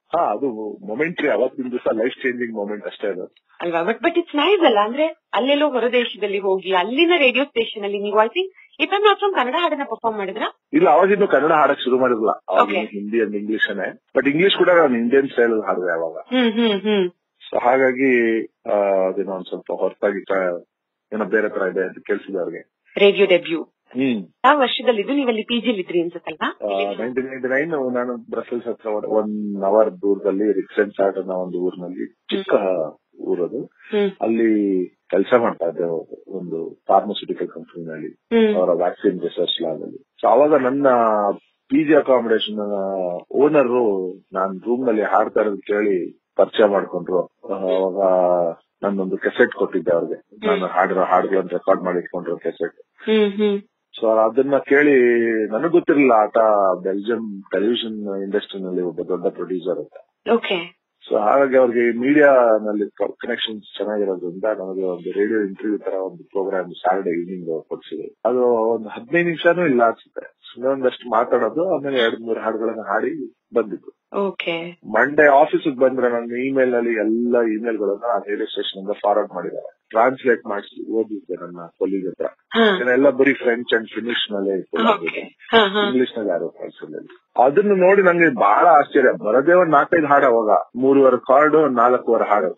ಹಾ ಅದು ಮೊಮೆಂಟ್ರಿ ಅವತ್ತಿನ ದಿವಸ ಲೈಫ್ ಚೇಂಜಿಂಗ್ ಮೊಮೆಂಟ್ ಅಷ್ಟೇ ಅದು ಅಲ್ವಾ ಬಟ್ ಬಟ್ ಇಟ್ಸ್ ನೈಸ್ ಅಲ್ಲ ಅಂದ್ರೆ ಅಲ್ಲೆಲ್ಲೋ ಹೊರದೇಶದಲ್ಲಿ ಹೋಗಿ ಅಲ್ಲಿನ ರೇಡಿಯೋ ಸ್ಟೇಷನ್ ಅಲ್ಲಿ ನೀವು I think if I'm not from Kannada ಹಾಡನ್ನ ಪರ್ಫಾರ್ಮ್ ಮಾಡಿದ್ರ ಇಲ್ಲ ಅವಾಗಿನ್ನು ಕನ್ನಡ ಹಾಡಕ್ ಶುರು ಮಾಡಿರಲಿಲ್ಲ ಅವಾಗ Okay. Hindi and English but English ಕೂಡ ನಾನು ಇಂಡಿಯನ್ ಸ್ಟೈಲ್ ಹಾಡಿದೆ ಅವಾಗ ಹ್ಮ್ ಹ್ಮ್ ಹ್ಮ್ ಸೊ ಹಾಗಾಗಿ ಆ, ಅದೇನೋ ಒಂದ್ ಸ್ವಲ್ಪ ಹೊರತಾಗಿ ಏನೋ ಬೇರೆ ತರ ಇದೆ ಅಂತ ಕೇಳಿಸಿದೆ ಅವ್ರಿಗೆ ರೇಡಿಯೋ ಡೆಬ್ಯೂ ಹ್ಮ್ ಯಾವ ವರ್ಷದಲ್ಲಿ ಇದು ನೀವಲ್ಲಿ ಪಿ ಜಿ ಇದ್ರಿ ಅನ್ಸುತ್ತಲ್ವಾ ನೈನ್ಟೀನ್ ನೈನ್ಟಿ ನೈನ್ ನಾನು ಬ್ರಸೆಲ್ಸ್ ಹತ್ರ ಒನ್ ಅವರ್ ದೂರದಲ್ಲಿ ರಿಕ್ಸೆನ್ ಚಾರ್ಟ್ ಅನ್ನೋ ಒಂದು ಊರಿನಲ್ಲಿ ಚಿಕ್ಕ ಊರದು ಹ್ಮ್ ಅಲ್ಲಿ ಕೆಲಸ ಮಾಡ್ತಾ ಇದ್ದೆ ಒಂದು ಫಾರ್ಮಸ್ಯೂಟಿಕಲ್ ಕಂಪನಿನಲ್ಲಿ ಹ್ಮ್ ಅವರ ವ್ಯಾಕ್ಸಿನ್ ರಿಸರ್ಚ್ ಲ್ಯಾಬ್ ಅಲ್ಲಿ ಸೊ ಅವಾಗ ನನ್ನ ಪಿ ಜಿ ಅಕಾಮಿಡೇಷನ್ ಓನರ್ ನಾನ್ ರೂಮ್ ನಲ್ಲಿ ಹಾಡ್ತಾ ಇರೋದು ಕೇಳಿ ಪರಿಚಯ ಮಾಡ್ಕೊಂಡ್ರು ಅವಾಗ ನಾನೊಂದು ಕೆಸೆಟ್ ಕೊಟ್ಟಿದ್ದೆ ಅವ್ರಿಗೆ ನಾನು ಹಾಡಿರೋ ಹಾಡುಗಳನ್ನ ರೆಕಾರ್ಡ್ ಮಾಡಿ ಇಟ್ಕೊಂಡಿರೋ ಕೆಸೆಟ್ ಹ್ಮ್ ಹ್ಮ್ ಸೊ ಅದನ್ನ ಕೇಳಿ ನನಗ್ ಗೊತ್ತಿರಲಿಲ್ಲ ಆತ ಬೆಲ್ಜಿಯಂ ಟೆಲಿವಿಷನ್ ಇಂಡಸ್ಟ್ರಿನಲ್ಲಿ ಒಬ್ಬ ದೊಡ್ಡ ಪ್ರೊಡ್ಯೂಸರ್ ಅಂತ ಓಕೆ ಸೊ ಹಾಗಾಗಿ ಅವ್ರಿಗೆ ಮೀಡಿಯಾ ನಲ್ಲಿ ಕನೆಕ್ಷನ್ಸ್ ಚೆನ್ನಾಗಿರೋದ್ರಿಂದ ನಮಗೆ ಒಂದು ರೇಡಿಯೋ ಇಂಟರ್ವ್ಯೂ ತರ ಒಂದು ಪ್ರೋಗ್ರಾಮ್ ಸ್ಯಾಟರ್ಡೆ ಈವ್ನಿಂಗ್ ಕೊಡ್ಸಿದ್ರು ಅದು ಒಂದು ಹದಿನೈದು ನಿಮಿಷನೂ ಇಲ್ಲ ಅನ್ಸುತ್ತೆ ಸುಮ್ಮನೆ ಒಂದಷ್ಟು ಮಾತಾಡೋದು ಆಮೇಲೆ ಎರಡ್ ಮೂರು ಹಾಡುಗಳನ್ನ ಹಾಡಿ ಬಂದಿದ್ದು ಓಕೆ ಮಂಡೇ ಆಫೀಸ್ ಬಂದ್ರೆ ನನ್ನ ಇಮೇಲ್ ನಲ್ಲಿ ಎಲ್ಲ ಇಮೇಲ್ ಗಳನ್ನ ರೇಡಿಯೋ ಸ್ಟೇಷನ್ ಇಂದ ಫಾರ್ವರ್ಡ್ ಮಾಡಿದ್ದಾರೆ ಟ್ರಾನ್ಸ್ಲೇಟ್ ಮಾಡಿಸಿ ಓದಿದ್ದೆ ನನ್ನ ಕೊಲ್ಲಿಗ್ ಹತ್ರ ಹಾ ಎಲ್ಲ ಬರೀ ಫ್ರೆಂಚ್ ಅಂಡ್ ಫಿನಿಶ್ ನಲ್ಲೇ ಓಕೆ ಹಾ ಹಾ ಇಂಗ್ಲಿಷ್ ನಲ್ಲಿ ಯಾರು ಕಳ್ಸಿರ್ಲಿಲ್ಲ ಅದನ್ನ ನೋಡಿ ನಂಗೆ ಬಹಳ ಆಶ್ಚರ್ಯ ಬರದೇ ಒಂದ್ ನಾಲ್ಕೈದು ಹಾಡು ಅವಾಗ ಮೂರುವರೆ ಕಾರ್ಡ್ ನಾಲ್ಕೂವರೆ ಹಾಡು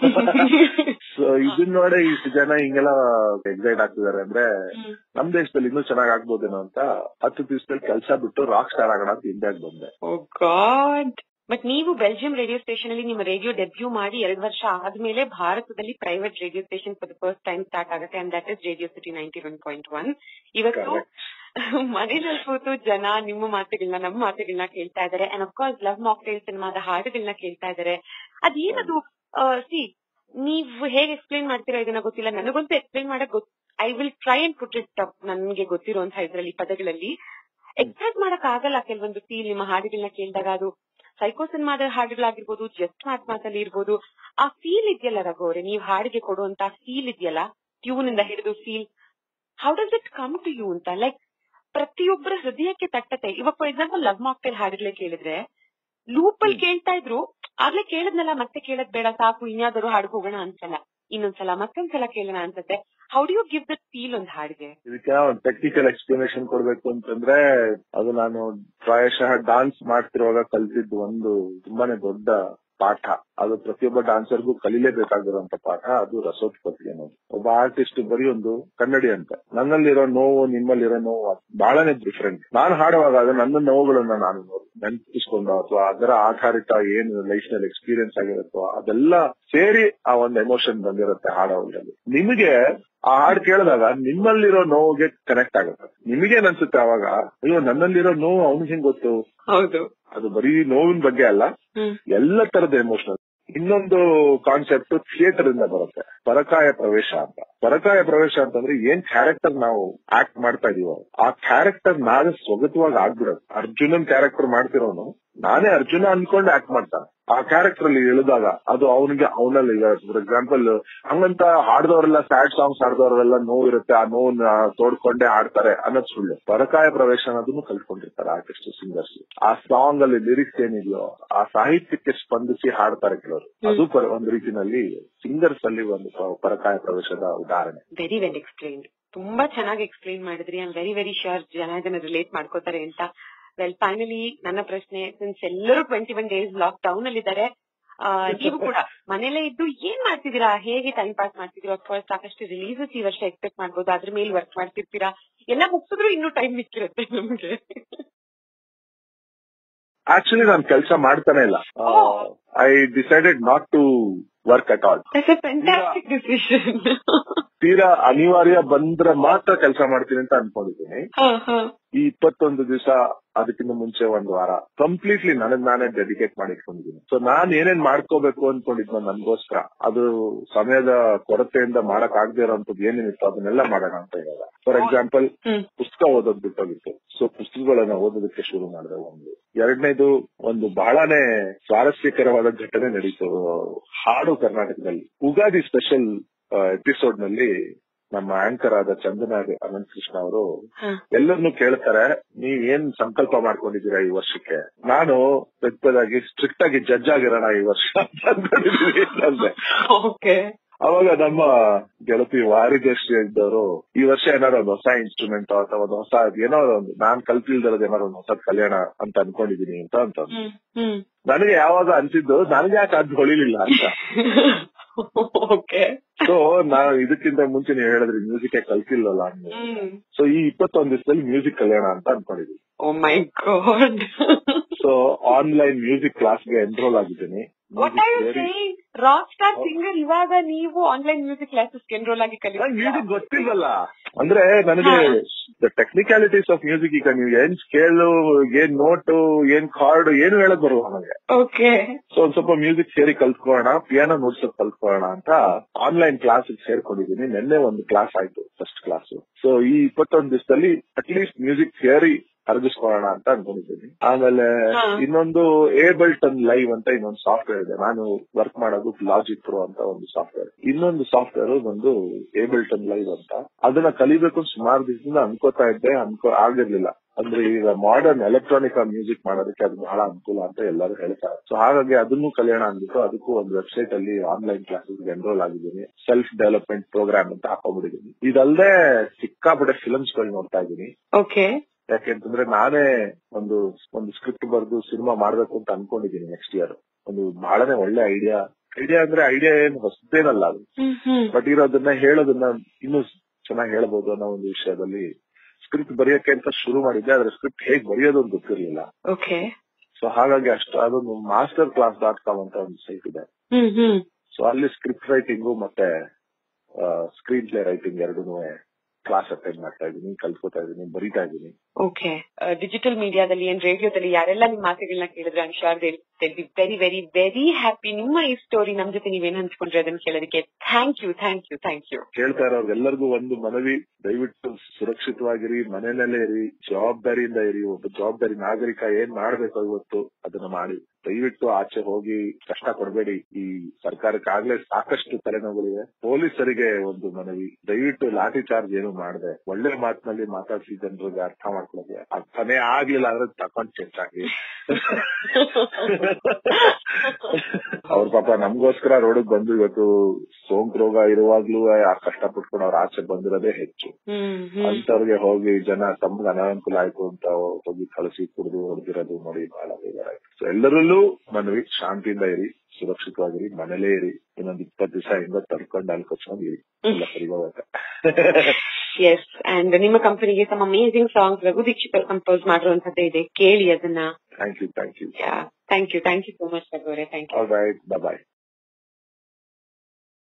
ಸೊ ಇದನ್ನ ನೋಡಿ ಇಷ್ಟು ಜನ ಹಿಂಗೆಲ್ಲ ಎಕ್ಸೈಟ್ ಆಗ್ತಿದಾರೆ ಅಂದ್ರೆ ಹ್ಮ್. ನಮ್ ದೇಶದಲ್ಲಿ ಇನ್ನೂ ಚೆನ್ನಾಗ್ ಆಗ್ಬೋದೇನೋ ಅಂತ ಹತ್ತು ದಿವಸದಲ್ಲಿ ಕೆಲಸ ಬಿಟ್ಟು ರಾಕ್ ಸ್ಟಾರ್ ಆಗೋಣ ಅಂತ ಇಂಡಿಯಾಗ್ ಬಂದೆ ಓ ಗಾಡ್ ಬಟ್ ನೀವು ಬೆಲ್ಜಿಯಂ ರೇಡಿಯೋ ಸ್ಟೇಷನ್ ಅಲ್ಲಿ ನಿಮ್ಮ ರೇಡಿಯೋ ಡೆಬ್ಯೂ ಮಾಡಿ ಎರಡು ವರ್ಷ ಆದ್ಮೇಲೆ ಭಾರತದಲ್ಲಿ private radio station for the first time start ಆಗುತ್ತೆ and that is radio city ninety one point one ಇವತ್ತು Correct. ಮನೆಯಲ್ಲಿ ಕೂತು ಜನ ನಿಮ್ಮ ಮಾತುಗಳನ್ನ ನಮ್ಮ ಮಾತುಗಳನ್ನ ಕೇಳ್ತಾ ಇದಾರೆ ಅಂಡ್ ಅಫ್ಕೋರ್ಸ್ ಲವ್ ಮಾಕ್ಟೇಲ್ ಸಿನಿಮಾದ ಹಾಡುಗಳನ್ನ ಕೇಳ್ತಾ ಇದಾರೆ ಅದೇನದು ಸಿ ನೀವು ಹೇಗೆ ಎಕ್ಸ್ಪ್ಲೈನ್ ಮಾಡ್ತೀರಾ ಇದನ್ನ ಗೊತ್ತಿಲ್ಲ ನನಗಂತೂ ಎಕ್ಸ್ಪ್ಲೈನ್ ಮಾಡಕ್ ಗೊತ್ತು I will try and put it up ನನ್ಗೆ ಗೊತ್ತಿರುವಂತಹ ಇದ್ರಲ್ಲಿ ಪದಗಳಲ್ಲಿ ಎಕ್ಸ್ಪ್ರೆಸ್ ಮಾಡಕ್ ಆಗಲ್ಲ ಕೆಲವೊಂದು ಫೀಲ್ ನಿಮ್ಮ ಹಾಡುಗಳನ್ನ ಕೇಳಿದಾಗ ಅದು ಸೈಕೋ ಸಿನಿಮಾದ ಹಾಡುಗಳಾಗಿರ್ಬೋದು ಜಸ್ಟ್ ಮಾತ್ ಮಾತಲ್ಲಿ ಇರ್ಬೋದು ಆ ಫೀಲ್ ಇದೆಯಲ್ಲ ರಘು ಅವ್ರೆ ನೀವ್ ಹಾಡಿಗೆ ಕೊಡುವಂತ ಫೀಲ್ ಇದೆಯಲ್ಲ ಟ್ಯೂನ್ ಇಂದ ಹಿಡಿದು feel how does it come to you ಅಂತ ಲೈಕ್ ಪ್ರತಿಯೊಬ್ಬರ ಹೃದಯಕ್ಕೆ ತಟ್ಟತೆ ಇವಾಗ ಫಾರ್ ಎಕ್ಸಾಂಪಲ್ ಲವ್ ಮಾಕ್ಟೇಲ್ ಹಾಡುಗಳೇ ಕೇಳಿದ್ರೆ ಲೂಪ್ ಅಲ್ಲಿ ಕೇಳ್ತಾ ಇದ್ರು ಆಗ್ಲೇ ಕೇಳದ್ನಲ್ಲ ಮತ್ತೆ ಕೇಳದ್ ಬೇಡ ಸಾಕು ಇನ್ಯಾವ್ದಾದ್ರು ಹಾಡ್ಗ್ ಹೋಗೋಣ ಅನ್ಸಲ್ಲ ಇನ್ನೊಂದ್ಸಲ ಮತ್ತೊಂದ್ಸಲ ಕೇಳೋಣ ಅನ್ಸತ್ತೆ how do you give that feel ಒಂದ್ ಹಾಡ್ಗೆ ಇದಕ್ಕೆ ಒಂದು ಟೆಕ್ನಿಕಲ್ ಎಕ್ಸ್ಪ್ಲನೇಷನ್ ಕೊಡ್ಬೇಕು ಅಂತಂದ್ರೆ ಅದು ನಾನು ಪ್ರಾಯಶಃ ಡಾನ್ಸ್ ಮಾಡ್ತಿರುವಾಗ ಕಲ್ತಿದ್ದು ಒಂದು ತುಂಬಾನೇ ದೊಡ್ಡ ಪಾಠ ಅದು ಪ್ರತಿಯೊಬ್ಬ ಡಾನ್ಸರ್ಗೂ ಕಲಿಲೇಬೇಕಾಗಿರುವಂತ ಪಾಠ ಅದು ರಸೋತ್ಪತ್ತಿ ಅನ್ನೋದು ಒಬ್ಬ ಆರ್ಟಿಸ್ಟ್ ಬರೀ ಒಂದು ಕನ್ನಡಿ ಅಂತ ನನ್ನಲ್ಲಿರೋ ನೋವು ನಿಮ್ಮಲ್ಲಿರೋ ನೋವು ಬಹಳನೇ ಡಿಫ್ರೆಂಟ್ ನಾನು ಹಾಡುವಾಗ ಅದು ನನ್ನ ನೋವುಗಳನ್ನ ನಾನು ನೆನಪಿಸ್ಕೊಂಡು ಅಥವಾ ಅದರ ಆಧಾರಿತ ಏನು ಲೈಫ್ ನಲ್ಲಿ ಎಕ್ಸ್ಪೀರಿಯನ್ಸ್ ಆಗಿರುತ್ತೋ ಅದೆಲ್ಲ ಸೇರಿ ಆ ಒಂದು ಎಮೋಷನ್ ಬಂದಿರುತ್ತೆ ಹಾಡೋದ್ರಲ್ಲಿ ನಿಮಗೆ ಆ ಹಾಡು ಕೇಳಿದಾಗ ನಿಮ್ಮಲ್ಲಿರೋ ನೋವಿಗೆ ಕನೆಕ್ಟ್ ಆಗುತ್ತೆ ನಿಮಗೇನ್ ಅನ್ಸುತ್ತೆ ಅವಾಗ ಅಯ್ಯೋ ನನ್ನಲ್ಲಿರೋ ನೋವು ಅವ್ನಿಗೆ ಹೆಂಗ್ ಗೊತ್ತು ಹೌದು ಅದು ಬರೀ ನೋವಿನ ಬಗ್ಗೆ ಅಲ್ಲ ಹ್ಮ್ ಎಲ್ಲ ತರದ ಎಮೋಷನಲ್ ಇನ್ನೊಂದು ಕಾನ್ಸೆಪ್ಟ್ ಥಿಯೇಟರ್ ಇಂದ ಬರುತ್ತೆ ಪರಕಾಯ ಪ್ರವೇಶ ಅಂತ ಪರಕಾಯ ಪ್ರವೇಶ ಅಂತಂದ್ರೆ ಏನ್ ಕ್ಯಾರೆಕ್ಟರ್ ನಾವು ಆಕ್ಟ್ ಮಾಡ್ತಾ ಇದೀವೋ ಆ ಕ್ಯಾರೆಕ್ಟರ್ ನಾವೇ ಸ್ವಗತವಾಗಿ ಆಗ್ಬಿಡೋದು ಅರ್ಜುನನ್ ಕ್ಯಾರೆಕ್ಟರ್ ಮಾಡ್ತಿರೋನು ನಾನೇ ಅರ್ಜುನ ಅನ್ಕೊಂಡು ಆಕ್ಟ್ ಮಾಡ್ತಾನೆ ಆ ಕ್ಯಾರೆಕ್ಟರ್ ಅಲ್ಲಿ ಇಳಿದಾಗ ಅದು ಅವನಿಗೆ ಅವನಲ್ಲಿ ಫಾರ್ ಎಕ್ಸಾಂಪಲ್ ಹಂಗಂತ ಹಾಡ್ದವರೆಲ್ಲ ಸ್ಯಾಡ್ ಸಾಂಗ್ಸ್ ಹಾಡ್ದವರೆಲ್ಲ ನೋವಿರುತ್ತೆ ಆ ನೋವನ್ನ ತೋಡ್ಕೊಂಡೇ ಹಾಡ್ತಾರೆ ಅನ್ನೋದು ಸುಳ್ಳು ಪರಕಾಯ ಪ್ರವೇಶ ಅನ್ನೋದನ್ನು ಕಲ್ತ್ಕೊಂಡಿರ್ತಾರೆ ಆರ್ಟಿಸ್ಟ್ ಸಿಂಗರ್ಸ್ ಆ ಸಾಂಗ್ ಅಲ್ಲಿ ಲಿರಿಕ್ಸ್ ಏನಿದೆಯೋ ಆ ಸಾಹಿತ್ಯಕ್ಕೆ ಸ್ಪಂದಿಸಿ ಹಾಡ್ತಾರೆ ಕೆಲವರು ಅದು ಪರ- ಒಂದು ರೀತಿನಲ್ಲಿ ಸಿಂಗರ್ಸ್ ಅಲ್ಲಿ ಒಂದು ಪ- ಪರಕಾಯ ಪ್ರವೇಶದ ಉದಾಹರಣೆ ವೆರಿ ವೆಲ್ ಎಕ್ಸ್ಪ್ಲೈನ್ಡ್ ತುಂಬಾ ಚೆನ್ನಾಗಿ ಎಕ್ಸ್ಪ್ಲೈನ್ ಮಾಡಿದ್ರಿ ಐ ವೆರಿ ವೆರಿ ಶ್ಯೂರ್ ಜನ ಇದನ್ನ ರಿಲೇಟ್ ಮಾಡ್ಕೋತಾರೆ ಅಂತ ವೆಲ್ ಫೈನಲಿ ನನ್ನ ಪ್ರಶ್ನೆ ಸಿನ್ಸ್ ಎಲ್ಲರೂ twenty one days lockdown ಅಲ್ಲಿ ಇದ್ದಾರೆ ನೀವು ಕೂಡ ಮನೇಲೇ ಇದ್ದು ಏನ್ ಮಾಡ್ತಿದ್ದೀರಾ ಹೇಗೆ ಟೈಮ್ ಪಾಸ್ ಮಾಡ್ತಿದ್ದೀರಾ ಅಫ್ಕೋರ್ಸ್ ಸಾಕಷ್ಟು ರಿಲೀಸಸ್ ಈ ವರ್ಷ ಎಕ್ಸ್ಪೆಕ್ಟ್ ಮಾಡ್ಬೋದು ಅದ್ರ ಮೇಲೆ ವರ್ಕ್ ಮಾಡ್ತಿರ್ತೀರಾ ಎಲ್ಲ ಮುಗಿಸಿದ್ರು ಇನ್ನೂ ಟೈಮ್ ಮಿಕ್ಕಿರುತ್ತೆ ನಮ್ಗೆ ಆಕ್ಚುಲಿ ನಾನು ಕೆಲಸ ಮಾಡ್ತಾನೆ ಇಲ್ಲ I decided not to work at all fantastic decision ತೀರಾ ಅನಿವಾರ್ಯ ಬಂದ್ರೆ ಮಾತ್ರ ಕೆಲಸ ಮಾಡ್ತೀನಿ ಅಂತ ಅನ್ಕೊಂಡಿದ್ದೀನಿ ಈ ಇಪ್ಪತ್ತೊಂದು ದಿವಸ ಅದಕ್ಕಿಂತ ಮುಂಚೆ ಒಂದು ವಾರ ಕಂಪ್ಲೀಟ್ಲಿ ನನಗ್ ನಾನೇ ಡೆಡಿಕೇಟ್ ಮಾಡಿ ಇಟ್ಕೊಂಡಿದ್ದೀನಿ ಸೊ ನಾನ್ ಏನೇನ್ ಮಾಡ್ಕೋಬೇಕು ಅನ್ಕೊಂಡಿದ್ನ ನನ್ಗೋಸ್ಕರ ಅದು ಸಮಯದ ಕೊರತೆಯಿಂದ ಮಾಡಕ್ ಆಗದೆ ಇರೋಂಥದ್ದು ಏನೇನಿತ್ತು ಅದನ್ನೆಲ್ಲ ಮಾಡೋಣ ಅಂತ ಇವಾಗ ಫಾರ್ ಎಕ್ಸಾಂಪಲ್ ಹ್ಮ್ ಪುಸ್ತಕ ಓದೋದ್ ಬಿಟ್ಟೋಗಿತ್ತು ಸೊ ಪುಸ್ತಕಗಳನ್ನ ಓದೋದಕ್ಕೆ ಶುರು ಮಾಡಿದೆ ಒಂದು ಎರಡನೇದು ಒಂದು ಬಹಳನೇ ಸ್ವಾರಸ್ಯಕರವಾದ ಘಟನೆ ನಡೀತು ಹಾಡು ಕರ್ನಾಟಕದಲ್ಲಿ ಉಗಾದಿ ಸ್ಪೆಷಲ್ ಎಪಿಸೋಡ್ ನಲ್ಲಿ ನಮ್ಮ ಆಂಕರ್ ಆದ ಚಂದನ ಅನಂತ ಕೃಷ್ಣ ಅವರು ಹ. ಎಲ್ಲರನ್ನು ಕೇಳ್ತಾರೆ ನೀವ್ ಏನ್ ಸಂಕಲ್ಪ ಮಾಡ್ಕೊಂಡಿದ್ದೀರಾ ಈ ವರ್ಷಕ್ಕೆ ನಾನು ಪೆದ್ದದಾಗಿ ಸ್ಟ್ರಿಕ್ಟ್ ಆಗಿ ಜಡ್ಜ್ ಆಗಿರೋಣ ಈ ವರ್ಷ ಅಂತ ಅನ್ಕೊಂಡಿದೀನಿ ಅಂದೆ. ಓಕೆ ಅವಾಗ ನಮ್ಮ ಗೆಳತಿ ವಾರಿಜಶ್ರೀ ಇದ್ದವರು ಈ ವರ್ಷ ಏನಾದ್ರು ಒಂದು ಹೊಸ ಇನ್ಸ್ಟ್ರೂಮೆಂಟ್ ಅಥವಾ ಒಂದು ಹೊಸ ಏನಾದ್ರು ಒಂದು ನಾನ್ ಕಲ್ತಿಲ್ದಿರೋದು ಏನಾದ್ರು ಒಂದು ಹೊಸ ಕಲ್ಯಾಣ ಅಂತ ಅನ್ಕೊಂಡಿದೀನಿ ಅಂತ ಅಂತ ಹ್ಮ್ ಹ್ಮ್ ನನಗೆ ಯಾವಾಗ ಅನ್ಸಿದ್ದು ನನಗೆ ಯಾಕೆ ಅದ್ ಹೊಳಿಲಿಲ್ಲ ಅಂತ ಓಕೆ ಸೊ ನಾ ಇದಕ್ಕಿಂತ ಮುಂಚೆ ನೀವು ಹೇಳಿದ್ರಿ ಮ್ಯೂಸಿಕ್ ಕಲ್ತಿಲ್ವಲ್ಲ ಅಂತ ಹ್ಮ್ ಸೊ ಈ ಇಪ್ಪತ್ತೊಂದ್ ದಿವಸದಲ್ಲಿ ಮ್ಯೂಸಿಕ್ ಕಲ್ಯಾಣ ಅಂತ ಅನ್ಕೊಂಡಿದೀನಿ oh my god so online music ಕ್ಲಾಸ್ಗೆ ಎನ್ರೋಲ್ ಆಗಿದ್ದೀನಿ what are you saying rock star singer ಇವಾಗ ನೀವು ಆನ್ಲೈನ್ ಮ್ಯೂಸಿಕ್ ಕ್ಲಾಸಸ್ ಎನ್ರೋಲ್ ಆಗಿ ಕಲಿತೀರಾ ಮ್ಯೂಸಿಕ್ ಗೊತ್ತಿಲ್ವಲ್ಲ ಅಂದ್ರೆ ನನಗೆ ಟೆಕ್ನಿಕ್ಯಾಲಿಟೀಸ್ ಆಫ್ ಮ್ಯೂಸಿಕ್ ಈಗ ನೀವು ಏನ್ ಸ್ಕೇಲು ಏನ್ ನೋಟು ಏನ್ ಕಾರ್ಡ್ ಏನು ಹೇಳಕ್ ಬರುವ ನನಗೆ ಓಕೆ ಸೊ ಒಂದ್ ಸ್ವಲ್ಪ ಮ್ಯೂಸಿಕ್ ಸೇರಿ ಕಲ್ತ್ಕೊಳ್ಳೋಣ ಪಿಯಾನೋ ನುಡ್ಸಕ್ ಕಲ್ತ್ಕೊಳ್ಳೋಣ ಅಂತ ಆನ್ಲೈನ್ ಕ್ಲಾಸ್ ಸೇರ್ಕೊಂಡಿದ್ದೀನಿ ನಿನ್ನೆ ಒಂದು ಕ್ಲಾಸ್ ಆಯ್ತು ಫಸ್ಟ್ ಕ್ಲಾಸ್ ಸೊ ಈ ಇಪ್ಪತ್ತೊಂದು ದಿವಸದಲ್ಲಿ ಅಟ್ಲೀಸ್ಟ್ ಮ್ಯೂಸಿಕ್ ಥಿಯರಿ ಅರಗಿಸ್ಕೊಳ್ಳೋಣ ಅಂತ ಅನ್ಕೊಂಡಿದ್ದೀನಿ ಆಮೇಲೆ ಹಾ. ಇನ್ನೊಂದು ಏಬಲ್ಟನ್ ಲೈವ್ ಅಂತ ಇನ್ನೊಂದು ಸಾಫ್ಟ್ವೇರ್ ಇದೆ ನಾನು ವರ್ಕ್ ಮಾಡೋದು ಲಾಜಿಕ್ ಪ್ರೋ ಅಂತ ಒಂದು ಸಾಫ್ಟ್ವೇರ್ ಇನ್ನೊಂದು ಸಾಫ್ಟ್ವೇರ್ ಬಂದು ಏಬಲ್ಟನ್ ಲೈವ್ ಅಂತ ಅದನ್ನ ಕಲಿಬೇಕು ಸುಮಾರು ದಿವಸದಿಂದ ಅನ್ಕೋತಾ ಇದ್ದೆ ಅನ್ಕೋ ಆಗಿರ್ಲಿಲ್ಲ ಅಂದ್ರೆ ಈಗ ಮಾಡರ್ನ್ ಎಲೆಕ್ಟ್ರಾನಿಕ್ ಮ್ಯೂಸಿಕ್ ಮಾಡೋದಕ್ಕೆ ಅದು ಬಹಳ ಅನುಕೂಲ ಅಂತ ಎಲ್ಲರೂ ಹೇಳ್ತಾರೆ ಸೊ ಹಾಗಾಗಿ ಅದನ್ನು ಕಲಿಯೋಣ ಅಂದ್ಬಿಟ್ಟು ಅದಕ್ಕೂ ಒಂದು ವೆಬ್ಸೈಟ್ ಅಲ್ಲಿ ಆನ್ಲೈನ್ ಕ್ಲಾಸಸ್ ಎನ್ರೋಲ್ ಆಗಿದ್ದೀನಿ ಸೆಲ್ಫ್ ಡೆವಲಪ್ಮೆಂಟ್ ಪ್ರೋಗ್ರಾಮ್ ಅಂತ ಹಾಕೊಂಡ್ಬಿಟ್ಟಿದ್ದೀನಿ ಇದಲ್ಲದೆ ಸಿಕ್ಕಾಪಟ್ಟೆ ಫಿಲ್ಮ್ಸ್ ಗಳು ನೋಡ್ತಾ ಇದ್ದೀನಿ ಓಕೆ ಯಾಕೆಂತಂದ್ರೆ ನಾನೇ ಒಂದು ಒಂದು ಸ್ಕ್ರಿಪ್ಟ್ ಬರೆದು ಸಿನಿಮಾ ಮಾಡ್ಬೇಕು ಅಂತ ಅನ್ಕೊಂಡಿದ್ದೀನಿ ನೆಕ್ಸ್ಟ್ ಇಯರ್ ಒಂದು ಬಹಳನೇ ಒಳ್ಳೆ ಐಡಿಯಾ ಐಡಿಯಾ ಅಂದ್ರೆ ಐಡಿಯಾ ಏನ್ ಹೊಸದೇನಲ್ಲ ಅದು ಹ್ಮ್ ಹ್ಮ್ ಬಟ್ ಇರೋದನ್ನ ಹೇಳೋದನ್ನ ಇನ್ನೂ ಚೆನ್ನಾಗಿ ಹೇಳ್ಬೋದು ಅನ್ನೋ ಒಂದು ವಿಷಯದಲ್ಲಿ ಸ್ಕ್ರಿಪ್ಟ್ ಬರೆಯಕ್ಕೆ ಅಂತ ಶುರು ಮಾಡಿದ್ದೆ ಆದ್ರೆ ಸ್ಕ್ರಿಪ್ಟ್ ಹೇಗ್ ಬರೆಯೋದು ಅಂತ ಗೊತ್ತಿರ್ಲಿಲ್ಲ ಓಕೆ ಸೊ ಹಾಗಾಗಿ ಅಷ್ಟು ಅದೊಂದು ಮಾಸ್ಟರ್ ಕ್ಲಾಸ್ ಡಾಟ್ ಕಾಮ್ ಅಂತ ಒಂದು ಸೈಟ್ ಇದೆ ಹ್ಮ್ ಹ್ಮ್ ಸೊ ಅಲ್ಲಿ ಸ್ಕ್ರಿಪ್ಟ್ ರೈಟಿಂಗು ಮತ್ತೆ ಸ್ಕ್ರೀನ್ ಪ್ಲೇ ರೈಟಿಂಗ್ ಎರಡೂ ಕ್ಲಾಸ್ ಅಟೆಂಡ್ ಮಾಡ್ತಾ ಇದ್ದೀನಿ ಕಲ್ತ್ಕೊತಾ ಇದ್ದೀನಿ ಬರೀತಾ ಇದ್ದೀನಿ ಓಕೆ ಡಿಜಿಟಲ್ ಮೀಡಿಯಾದಲ್ಲಿ ಏನ್ ರೇಡಿಯೋದಲ್ಲಿ ಯಾರೆಲ್ಲ ನಿಮ್ಮ ಮಾತುಗಳನ್ನ ಕೇಳಿದ್ರೆ I'm sure be very very very happy ನಿಮ್ಮ ಈ ಸ್ಟೋರಿ ನಮ್ ಜೊತೆ ನೀವೇನ್ ಹಂಚ್ಕೊಂಡ್ರೆ ಅದನ್ನ ಕೇಳೋದಕ್ಕೆ thank you thank you thank you ಕೇಳ್ತಾ ಇರೋರ್ಗೆಲ್ಲರಿಗೂ ಒಂದು ಮನವಿ ದಯವಿಟ್ಟು ಸುರಕ್ಷಿತವಾಗಿರಿ ಮನೆಯಲ್ಲೇ ಇರಿ ಜವಾಬ್ದಾರಿಯಿಂದ ಇರಿ ಒಬ್ಬ ಜವಾಬ್ದಾರಿ ನಾಗರಿಕ ಏನ್ ಮಾಡ್ಬೇಕು ಇವತ್ತು ಅದನ್ನ ಮಾಡಿ ದಯವಿಟ್ಟು ಆಚೆ ಹೋಗಿ ಕಷ್ಟ ಕೊಡಬೇಡಿ ಈ ಸರ್ಕಾರಕ್ಕೆ ಆಗ್ಲೇ ಸಾಕಷ್ಟು ತಲೆನೋವುಗಳಿವೆ ಪೊಲೀಸರಿಗೆ ಒಂದು ಮನವಿ ದಯವಿಟ್ಟು ಲಾಠಿ ಚಾರ್ಜ್ ಏನು ಮಾಡದೆ ಒಳ್ಳೆ ಮಾತಿನಲ್ಲಿ ಮಾತಾಡಿಸಿ ಜನರಿಗೆ ಅರ್ಥ ಮಾಡ್ಕೊಳ್ಳೋಕೆ ಅರ್ಥನೇ ಆಗ್ಲಿಲ್ಲ ಅಂದ್ರೆ ತಕೊಂಡ್ ಚೆಂಚಾಗಿ ಅವ್ರ ಪಾಪ ನಮ್ಗೋಸ್ಕರ ರೋಡಿಗೆ ಬಂದು ಇವತ್ತು ಸೋಂಕು ರೋಗ ಇರುವಾಗ್ಲೂ ಆ ಕಷ್ಟ ಪಟ್ಕೊಂಡು ಅವ್ರ ಆಚೆ ಬಂದಿರೋದೇ ಹೆಚ್ಚು ಹ್ಮ್ ಹ್ಮ್ ಅಂತವ್ರಿಗೆ ಹೋಗಿ ಜನ ತಮ್ಗೆ ಅನಾನುಕೂಲ ಆಯ್ತು ಅಂತ ಹೋಗಿ ಕಳಿಸಿ ಕುಡಿದು ಹೊಡೆದಿರೋದು ನೋಡಿ ಬಹಳ ಬೇಜಾರಾಯ್ತು ಸೊ ಎಲ್ಲರಲ್ಲೂ ಮನವಿ ಶಾಂತಿಯಿಂದ ಇರಿ ಸುರಕ್ಷಿತವಾಗಿರಿ ಮನೇಲೇ ಇರಿ ಇನ್ನೊಂದ್ ಇಪ್ಪತ್ತು ದಿವಸ ಹಿಂಗ ತಡ್ಕೊಂಡು ಅಲ್ಲಿ ಕೊಚ್ಕೊಂಡು ಇರಿ ಎಲ್ಲ ಸರಿ ಹೋಗುತ್ತೆ ಎಸ್ ಅಂಡ್ ನಿಮ್ಮ ಕಂಪನಿಗೆ some amazing songs Raghu Dixit compose ಮಾಡಿರುವಂತದ್ದೇ ಇದೆ ಕೇಳಿ ಅದನ್ನ thank you thank you thank you thank you so much Raghu ಅವರೇ thank you all right bye